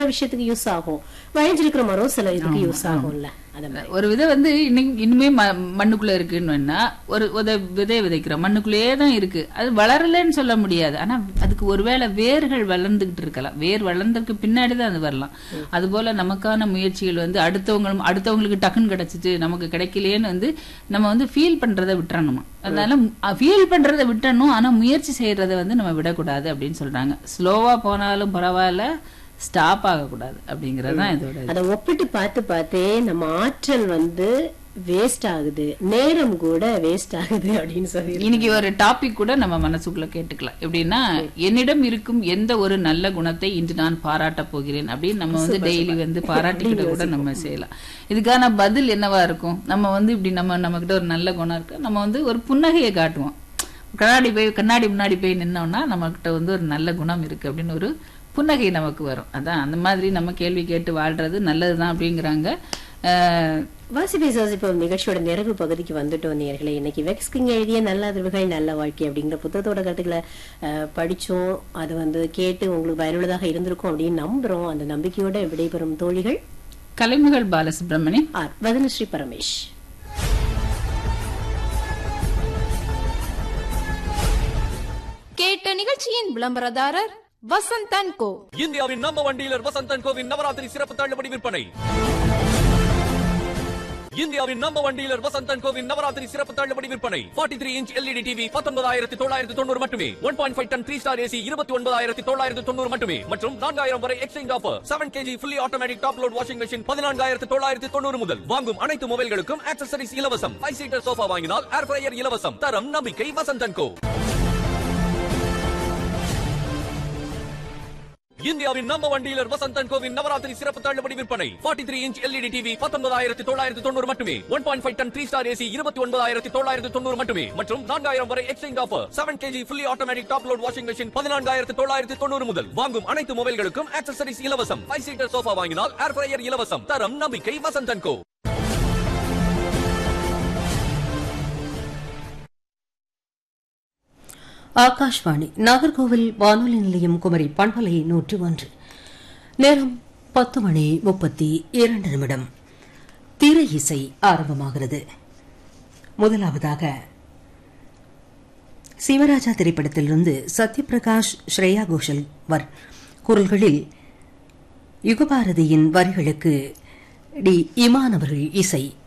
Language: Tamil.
விஷயத்துக்கு யூஸ் ஆகும் வழிஞ்சிருக்கிற மரம் சில இதுக்கு யூஸ் ஆகும்ல அத மாதிரி ஒரு விதை வந்து இன்னைக்கு இனிமே ம- மண்ணுக்குள்ள இருக்குன்னு ஒரு ஒரு விதை விதைக்கிறோம் மண்ணுக்குள்ளேயே தான் இருக்கு அது வளரலன்னு சொல்ல முடியாது ஆனா அதுக்கு ஒருவேளை வேர்கள் வளர்ந்துகிட்டு இருக்கலாம் வேர் வளர்ந்ததுக்கு பின்னாடி தான் அது வரலாம் அது போல நமக்கான முயற்சிகள் வந்து அடுத்தவங்க அடுத்தவங்களுக்கு டக்குன்னு கிடைச்சிட்டு நமக்கு கிடைக்கலையேன்னு வந்து நம்ம வந்து ஃபீல் பண்றதை விட்டுறணுமா அதனால ஃபீல் பண்றதை விட்டணும் ஆனா முயற்சி செய்யறதை வந்து நம்ம விடக்கூடாது அப்படின்னு சொல்றாங்க ஸ்லோவா போனாலும் பரவாயில்ல ஸ்டாப் ஆகக்கூடாது அப்படிங்கறது தான் இதோட இது. அத ஒப்பிட்டு பார்த்து பார்த்தே நம்ம ஆற்றல் வந்து வேஸ்ட் ஆகுது நேரம் கூட வேஸ்ட் ஆகுது அப்படின்னு சொல்லி இன்னைக்கு ஒரு டாபிக் கூட நம்ம மனசுக்குள்ள கேட்டுக்கலாம் எப்படின்னா என்னிடம் இருக்கும் எந்த ஒரு நல்ல குணத்தை இன்று நான் பாராட்டப் போகிறேன் அப்படின்னு நம்ம வந்து டெய்லி வந்து பாராட்டிக்கிட்ட கூட நம்ம செய்யலாம் இதுக்கான பதில் என்னவா இருக்கும் நம்ம வந்து இப்படி நம்ம நம்ம கிட்ட ஒரு நல்ல குணம் இருக்கு நம்ம வந்து ஒரு புன்னகையை காட்டுவோம் கண்ணாடி போய் கண்ணாடி முன்னாடி போய் நின்னோம்னா நம்ம கிட்ட வந்து ஒரு நல்ல குணம் இருக்கு அப்படின்னு ஒரு புன்னகை நமக்கு வரும் அதான் அந்த மாதிரி நம்ம கேள்வி கேட்டு வாழ்றது நல்லதுதான் அப்படிங்கிறாங்க அஹ், வாசிப்பை சுவாசிப்போம் நிகழ்ச்சியோட நிறைவு பகுதிக்கு வந்துட்டோம் நேர்களே இன்னைக்கு வெக்ஸ்கிங் எழுதிய நல்ல அதிர்வுகள் நல்ல வாழ்க்கை அப்படிங்கிற புத்தகத்தோட கருத்துக்களை அஹ், படிச்சோம் அது வந்து கேட்டு உங்களுக்கு பயனுள்ளதாக இருந்திருக்கும் அப்படின்னு நம்புறோம் அந்த நம்பிக்கையோட விடைபெறும் தோழிகள் கலைமகள் பாலசுப்ரமணியம் ஆர் வதனஸ்ரீ பரமேஷ் கேட்ட நிகழ்ச்சியின் விளம்பரதாரர் வசந்தன் கோ இந்தியாவின் நம்பர் ஒன் டீலர் வசந்தன் கோவின் நவராத்திரி சிறப்பு தள்ளுபடி விற்பனை இந்தியாவின் நம்பர் ஒன் டீலர் வசந்தன் கோவின் நவராத்திரி சிறப்பு தள்ளுபடி விற்பனை 43 த்ரீ இன்ச் எல்இடி டிவி பத்தொன்பதாயிரத்தி தொள்ளாயிரத்தி தொண்ணூறு மட்டுமே one point five ton three star AC இருபத்தி ஒன்பதாயிரத்தி தொள்ளாயிரத்தி தொண்ணூறு மட்டுமே மற்றும் நான்காயிரம் வரை exchange offer seven KG fully automatic top load washing machine பதினான்காயிரத்தி தொள்ளாயிரத்தி தொண்ணூறு முதல் வாங்கும் அனைத்து மொபைல்களுக்கும் ஆக்சசரிஸ் இலவசம் ஃபைவ் சீட்டர் சோஃபா வாங்கினால் ஏர் ஃப்ரையர் இலவசம் தரம் நம்பிக்கை வசந்தன் கோ இந்தியாவின் நம்பர் ஒன் டீலர் வசந்தன் கோவின் நவராத்திரி சிறப்பு தள்ளுபடி விற்பனை 43 த்ரீ இன்ச் எல்இடி டிவி பத்தொன்பதாயிரத்தி தொள்ளாயிரத்தி தொண்ணூறு மட்டுமே one point five ton three star AC இருபத்தி ஒன்பதாயிரத்தி தொள்ளாயிரத்தி தொண்ணூறு மட்டுமே மற்றும் நான்காயிரம் வரை exchange offer seven KG fully automatic top load washing machine பதினான்காயிரத்தி தொள்ளாயிரத்தி தொண்ணூறு முதல் வாங்கும் அனைத்து மொபைல்களுக்கும் ஆக்சசரிஸ் இலவசம் ஃபைவ் சீட்டர் சோஃபா வாங்கினால் ஏர் ஃப்ரையர் இலவசம் தரம் நம்பிக்கை வசந்தன் கோ ஆகாஷ்வாணி நாகர்கோவில் வானொலி நிலையம் குமரி பண்பலை நூற்றி ஒன்று நேரம் பத்து மணி முப்பத்தி இரண்டு நிமிடம் திரை இசை ஆரம்பமாகிறது முதலாவதாக சிவராஜா திரைப்படத்திலிருந்து சத்யபிரகாஷ் ஸ்ரேயா கோஷல் வர் குரல்களில் யுகபாரதியின் வரிகளுக்கு டி இமான் அவர்கள் இசை